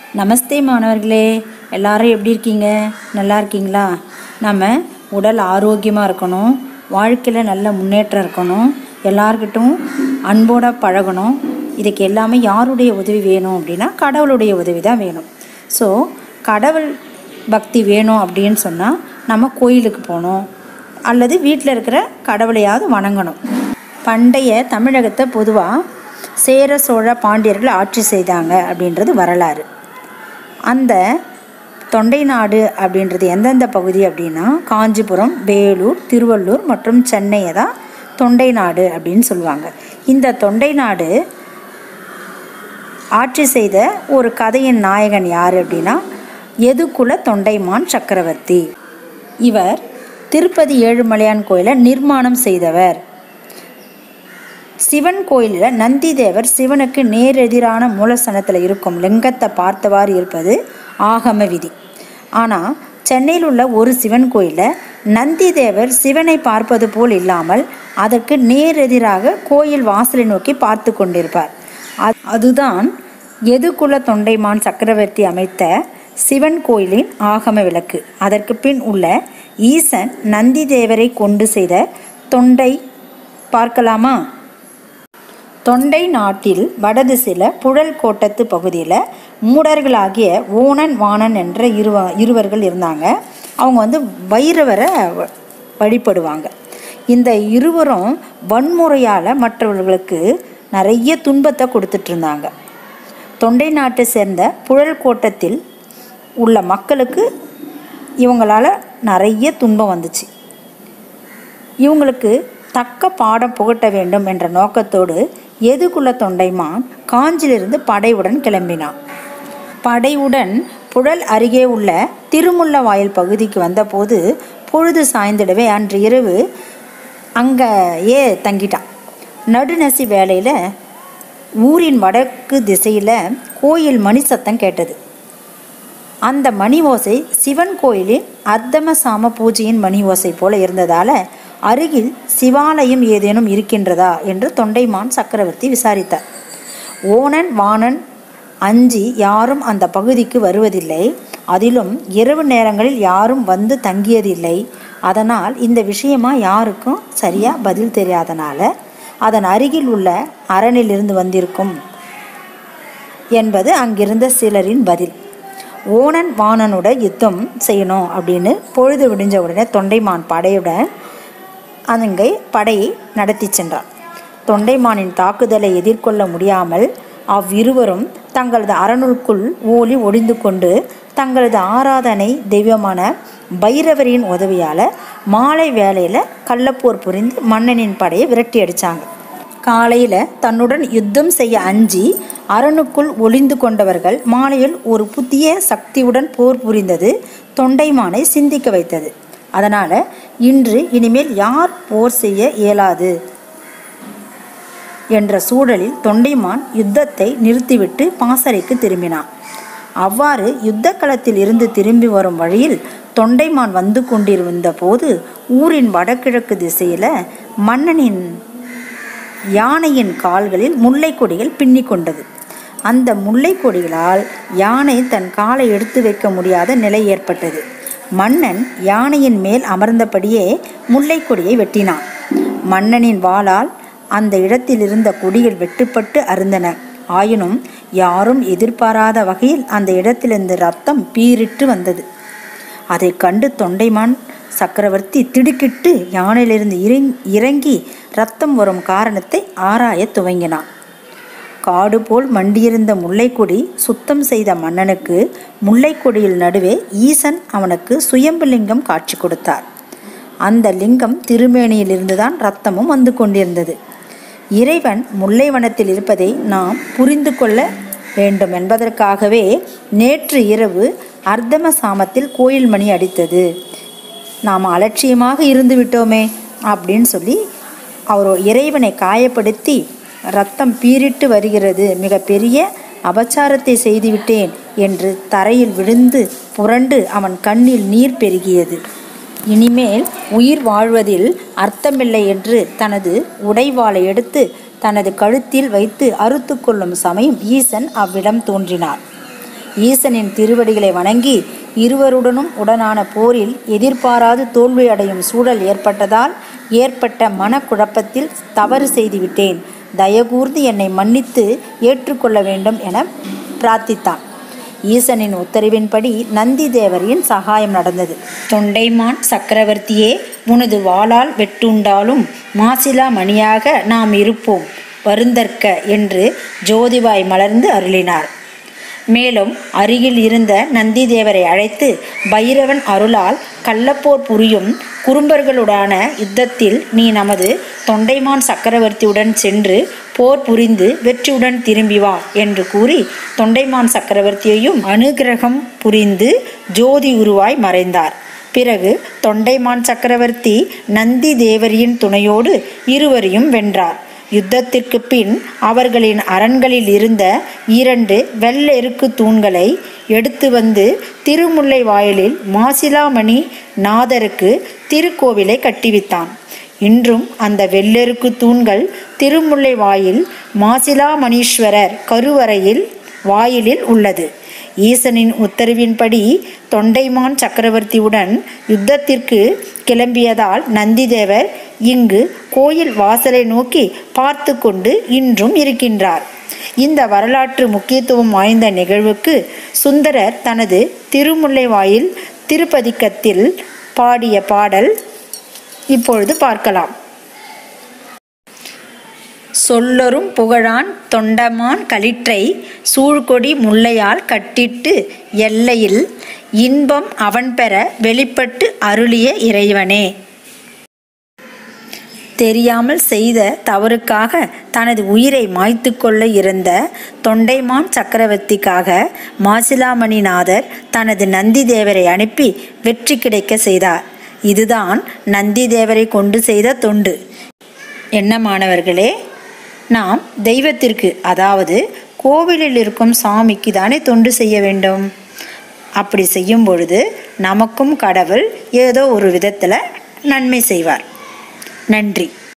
நமஸ்தே மாணவர்களே எல்லாரும் எப்படி இருக்கீங்க நல்லா இருக்கீங்களா நம்ம உடல் ஆரோக்கியமாக இருக்கணும் வாழ்க்கையில் நல்ல முன்னேற்றம் இருக்கணும் எல்லார்கிட்டும் அன்போட பழகணும் இதுக்கு எல்லாமே யாருடைய உதவி வேணும் அப்படின்னா கடவுளுடைய உதவி தான் வேணும் ஸோ கடவுள் பக்தி வேணும் அப்படின்னு சொன்னால் நம்ம கோயிலுக்கு போகணும் அல்லது வீட்டில் இருக்கிற கடவுளையாவது வணங்கணும் பண்டைய தமிழகத்தை பொதுவாக சேர சோழ பாண்டியர்கள் ஆட்சி செய்தாங்க அப்படின்றது வரலாறு அந்த தொண்டை நாடு அப்படின்றது எந்தெந்த பகுதி அப்படின்னா காஞ்சிபுரம் வேலூர் திருவள்ளூர் மற்றும் சென்னையை தான் தொண்டை நாடு அப்படின்னு சொல்லுவாங்க இந்த தொண்டை நாடு ஆட்சி செய்த ஒரு கதையின் நாயகன் யார் அப்படின்னா எதுக்குல தொண்டைமான் சக்கரவர்த்தி இவர் திருப்பதி ஏழுமலையான் கோயிலை நிர்மாணம் செய்தவர் சிவன் கோயிலில் நந்தி தேவர் சிவனுக்கு நேரெதிரான மூலஸ்தானத்தில் இருக்கும் லிங்கத்தை பார்த்தவாறு இருப்பது ஆகம விதி ஆனால் சென்னையில் உள்ள ஒரு சிவன் கோயிலில் நந்தி தேவர் சிவனை பார்ப்பது போல் இல்லாமல் அதற்கு நேரெதிராக கோயில் வாசலை நோக்கி பார்த்து கொண்டிருப்பார் அது- அதுதான் எதுகுல தொண்டைமான் சக்கரவர்த்தி அமைத்த சிவன் கோயிலின் ஆகம விளக்கு அதற்கு பின் உள்ள ஈசன் நந்தி தேவரை கொண்டு செய்த தொண்டை பார்க்கலாமா தொண்டை நாட்டில் வடதிசையில் புழல் கோட்டத்து பகுதியில் மூடர்களாகிய ஓணன் வாணன் என்ற இருவ இருவர்கள் இருந்தாங்க அவங்க வந்து வைரவரை வ- வழிபடுவாங்க இந்த இருவரும் வன்முறையால் மற்றவர்களுக்கு நிறைய துன்பத்தை கொடுத்துட்டு இருந்தாங்க தொண்டை நாட்டை சேர்ந்த புழல் கோட்டத்தில் உள்ள மக்களுக்கு இவங்களால் நிறைய துன்பம் வந்துச்சு இவங்களுக்கு தக்க பாடம் புகட்ட வேண்டும் என்ற நோக்கத்தோடு எதுகுல தொண்டைமான் காஞ்சிலிருந்து படையுடன் கிளம்பினான் படையுடன் புழல் அருகே உள்ள திருமுல்லவாயில் பகுதிக்கு வந்தபோது பொழுது சாய்ந்திடவே அன்று இரவு அங்கேயே தங்கிட்டான் நடுநசி வேளையில் ஊரின் வடக்கு திசையில் கோயில் மணி சத்தம் கேட்டது அந்த மணி ஓசை சிவன் கோயிலின் அர்த்தம சாம பூஜையின் மணி ஓசை போல இருந்ததால அருகில் சிவாலயம் ஏதேனும் இருக்கின்றதா என்று தொண்டைமான் சக்கரவர்த்தி விசாரித்தார் ஓணன் வாணன் அஞ்சி யாரும் அந்த பகுதிக்கு வருவதில்லை அதிலும் இரவு நேரங்களில் யாரும் வந்து தங்கியதில்லை அதனால் இந்த விஷயமா யாருக்கும் சரியா பதில் தெரியாதனால அதன் அருகில் உள்ள அரணிலிருந்து வந்திருக்கும் என்பது அங்கிருந்த சிலரின் பதில் ஓணன் வாணனோட யுத்தம் செய்யணும் அப்படின்னு பொழுது விடிஞ்ச உடனே தொண்டைமான் படையுடன் அங்கே படையை நடத்தி சென்றான் தொண்டைமானின் தாக்குதலை எதிர்கொள்ள முடியாமல் அவ்விருவரும் தங்களது அரணுக்குள் ஓலி ஒளிந்து கொண்டு தங்களது ஆராதனை தெய்வமான பைரவரின் உதவியால் மாலை வேளையில் கள்ளப்போர் புரிந்து மன்னனின் படையை விரட்டி அடித்தாங்க காலையில் தன்னுடன் யுத்தம் செய்ய அஞ்சி அரணுக்குள் ஒளிந்து கொண்டவர்கள் மாலையில் ஒரு புதிய சக்தியுடன் போர் புரிந்தது தொண்டைமானை சிந்திக்க வைத்தது அதனால் இன்று இனிமேல் யார் போர் செய்ய இயலாது என்ற சூழலில் தொண்டைமான் யுத்தத்தை நிறுத்திவிட்டு பாசறைக்கு திரும்பினான் அவ்வாறு யுத்த களத்தில் இருந்து திரும்பி வரும் வழியில் தொண்டைமான் வந்து கொண்டிருந்த போது ஊரின் வடகிழக்கு திசையில் மன்னனின் யானையின் கால்களில் முல்லை கொடிகள் பின்னி கொண்டது அந்த முல்லை கொடிகளால் யானை தன் காலை எடுத்து வைக்க முடியாத நிலை ஏற்பட்டது மன்னன் யானையின் மேல் அமர்ந்தபடியே முல்லை கொடியை வெட்டினான் மன்னனின் வாளால் அந்த இடத்தில் இருந்த கொடிகள் வெட்டுப்பட்டு அருந்தன ஆயினும் யாரும் எதிர்பாராத வகையில் அந்த இடத்திலிருந்து ரத்தம் பீரிட்டு வந்தது அதை கண்டு தொண்டைமான் சக்கரவர்த்தி திடுக்கிட்டு யானையிலிருந்து இறங் இறங்கி ரத்தம் வரும் காரணத்தை ஆராயத் துவங்கினான் காடு போல் மண்டியிருந்த முல்லைக்கொடி சுத்தம் செய்த மன்னனுக்கு முல்லைக்கொடியில் நடுவே ஈசன் அவனுக்கு சுயம்புலிங்கம் காட்சி கொடுத்தார் அந்த லிங்கம் திருமேனியிலிருந்துதான் ரத்தமும் வந்து கொண்டிருந்தது இறைவன் முல்லைவனத்தில் இருப்பதை நாம் புரிந்து கொள்ள வேண்டும் என்பதற்காகவே நேற்று இரவு அர்த்தம சாமத்தில் கோயில் மணி அடித்தது நாம் அலட்சியமாக இருந்து விட்டோமே அப்படின்னு சொல்லி அவர் இறைவனை காயப்படுத்தி ரத்தம் பீரிட்டு வருகிறது மிகப்பெரிய அபச்சாரத்தை செய்துவிட்டேன் என்று தரையில் விழுந்து புரண்டு அவன் கண்ணில் நீர் பெருகியது இனிமேல் உயிர் வாழ்வதில் அர்த்தமில்லை என்று தனது உடைவாளை எடுத்து தனது கழுத்தில் வைத்து அறுத்து கொள்ளும் சமயம் ஈசன் அவ்விடம் தோன்றினார் ஈசனின் திருவடிகளை வணங்கி இருவருடனும் உடனான போரில் எதிர்பாராது தோல்வி அடையும் சூழல் ஏற்பட்டதால் ஏற்பட்ட மனக்குழப்பத்தில் தவறு செய்துவிட்டேன் தயகூர்ந்து என்னை மன்னித்து ஏற்றுக்கொள்ள வேண்டும் என பிரார்த்தித்தான் ஈசனின் உத்தரவின்படி நந்தி தேவரின் சகாயம் நடந்தது தொண்டைமான் சக்கரவர்த்தியே உனது வாளால் வெட்டுண்டாலும் மாசிலா மணியாக நாம் இருப்போம் வருந்தற்க என்று ஜோதிவாய் மலர்ந்து அருளினார் மேலும் அருகில் இருந்த நந்தி தேவரை அழைத்து பைரவன் அருளால் கள்ளப்போர் புரியும் குறும்பர்களுடான யுத்தத்தில் நீ நமது தொண்டைமான் சக்கரவர்த்தியுடன் சென்று போர் புரிந்து வெற்றியுடன் திரும்பி வா என்று கூறி தொண்டைமான் சக்கரவர்த்தியையும் அனுகிரகம் புரிந்து ஜோதி உருவாய் மறைந்தார் பிறகு தொண்டைமான் சக்கரவர்த்தி நந்தி தேவரியின் துணையோடு இருவரையும் வென்றார் யுத்தத்திற்கு பின் அவர்களின் அரண்களில் இருந்த இரண்டு வெள்ளெருக்கு தூண்களை எடுத்து வந்து திருமுல்லை வாயிலில் மாசிலாமணி நாதருக்கு திருக்கோவிலை கட்டிவித்தான் இன்றும் அந்த வெள்ளெருக்கு தூண்கள் திருமுல்லை வாயில் மாசிலாமணீஸ்வரர் கருவறையில் வாயிலில் உள்ளது ஈசனின் உத்தரவின்படி தொண்டைமான் சக்கரவர்த்தியுடன் யுத்தத்திற்கு கிளம்பியதால் நந்திதேவர் இங்கு கோயில் வாசலை நோக்கி பார்த்து கொண்டு இன்றும் இருக்கின்றார் இந்த வரலாற்று முக்கியத்துவம் வாய்ந்த நிகழ்வுக்கு சுந்தரர் தனது திருமுல்லைவாயில் திருப்பதிக்கத்தில் பாடிய பாடல் இப்பொழுது பார்க்கலாம் சொல்லொரும் புகழான் தொண்டமான் களிற்றை சூழ்கொடி முல்லையால் கட்டிட்டு எல்லையில் இன்பம் அவன் பெற வெளிப்பட்டு அருளிய இறைவனே தெரியாமல் செய்த தவறுக்காக தனது உயிரை மாய்த்து கொள்ள இருந்த தொண்டைமான் சக்கரவர்த்திக்காக மாசிலாமணிநாதர் தனது நந்தி தேவரை அனுப்பி வெற்றி கிடைக்க செய்தார் இதுதான் நந்தி தேவரை கொண்டு செய்த தொண்டு என்ன மாணவர்களே நாம் தெய்வத்திற்கு அதாவது கோவிலில் இருக்கும் சாமிக்கு தானே தொண்டு செய்ய வேண்டும் அப்படி செய்யும் பொழுது நமக்கும் கடவுள் ஏதோ ஒரு விதத்தில் நன்மை செய்வார் நன்றி